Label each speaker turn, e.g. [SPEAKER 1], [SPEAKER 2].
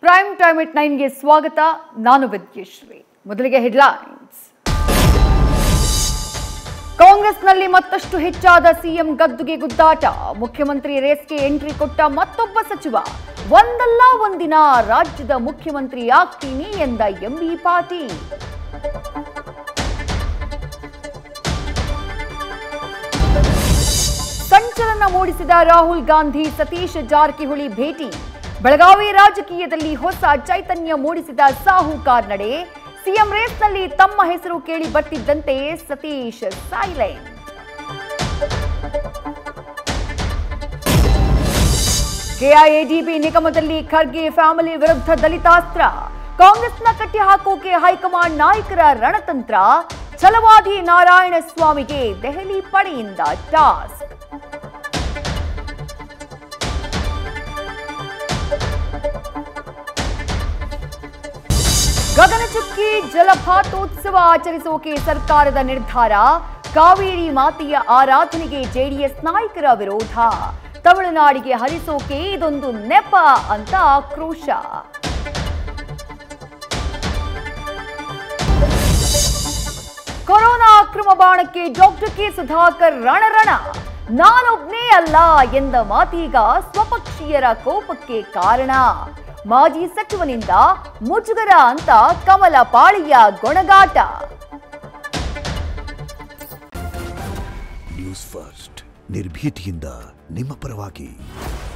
[SPEAKER 1] prime time it ನೈನ್ಗೆ ಸ್ವಾಗತ ನಾನು ವಿದ್ಯಶ್ರೀ ಮೊದಲಿಗೆ ಹೆಡ್ಲೈನ್ಸ್ ಕಾಂಗ್ರೆಸ್ನಲ್ಲಿ ಮತ್ತಷ್ಟು ಹೆಚ್ಚಾದ ಸಿಎಂ ಗದ್ದುಗೆ ಗುದ್ದಾಟ ಮುಖ್ಯಮಂತ್ರಿ ರೇಸ್ಗೆ ಎಂಟ್ರಿ ಕೊಟ್ಟ ಮತ್ತೊಬ್ಬ ಸಚಿವ ಒಂದಲ್ಲ ಒಂದಿನ ರಾಜ್ಯದ ಮುಖ್ಯಮಂತ್ರಿ ಆಗ್ತೀನಿ ಎಂದ ಎಂಬಿ ಪಾಟೀಲ್ ಸಂಚಲನ ಮೂಡಿಸಿದ ರಾಹುಲ್ ಗಾಂಧಿ ಸತೀಶ್ ಜಾರಕಿಹೊಳಿ ಭೇಟಿ ಬೆಳಗಾವಿ ರಾಜಕೀಯದಲ್ಲಿ ಹೊಸ ಚೈತನ್ಯ ಮೂಡಿಸಿದ ಸಾಹುಕಾರ್ ನಡೆ ಸಿಎಂ ರೇಸ್ನಲ್ಲಿ ತಮ್ಮ ಹೆಸರು ಕೇಳಿ ಬರ್ತಿದ್ದಂತೆ ಸತೀಶ್ ಸೈಲೆಂಟ್ ಕೆಐಎಡಿಬಿ ನಿಗಮದಲ್ಲಿ ಖರ್ಗೆ ಫ್ಯಾಮಿಲಿ ವಿರುದ್ಧ ದಲಿತಾಸ್ತ್ರ ಕಾಂಗ್ರೆಸ್ನ ಕಟ್ಟಿ ಹಾಕೋಕೆ ಹೈಕಮಾಂಡ್ ನಾಯಕರ ರಣತಂತ್ರ ಛಲವಾದಿ ನಾರಾಯಣ ಸ್ವಾಮಿಗೆ ದೆಹಲಿ ಪಡೆಯಿಂದ ಟಾಸ್ಕ್ ಗಗನಚುಕ್ಕಿ ಜಲಪಾತೋತ್ಸವ ಆಚರಿಸೋಕೆ ಸರ್ಕಾರದ ನಿರ್ಧಾರ ಕಾವೇರಿ ಮಾತೆಯ ಆರಾಧನೆಗೆ ಜೆಡಿಎಸ್ ನಾಯಕರ ವಿರೋಧ ತಮಿಳುನಾಡಿಗೆ ಹರಿಸೋಕೆ ಇದೊಂದು ನೆಪ ಅಂತ ಆಕ್ರೋಶ ಕೊರೋನಾ ಅಕ್ರಮ ಬಾಣಕ್ಕೆ ಡಾಕ್ಟರ್ ಕೆ ಸುಧಾಕರ್ ರಣರಣ ನಾನೊಬ್ನೇ ಅಲ್ಲ ಎಂದ ಮಾತೀಗ ಸ್ವಪಕ್ಷೀಯರ ಕೋಪಕ್ಕೆ ಕಾರಣ ಮಾಜಿ ಸಚಿವನಿಂದ ಮುಜುಗರ ಅಂತ ಕಮಲ ಪಾಳಿಯ ಗೊಣಗಾಟ
[SPEAKER 2] ನ್ಯೂಸ್ ಫಸ್ಟ್ ನಿರ್ಭೀತಿಯಿಂದ ನಿಮ್ಮ ಪರವಾಗಿ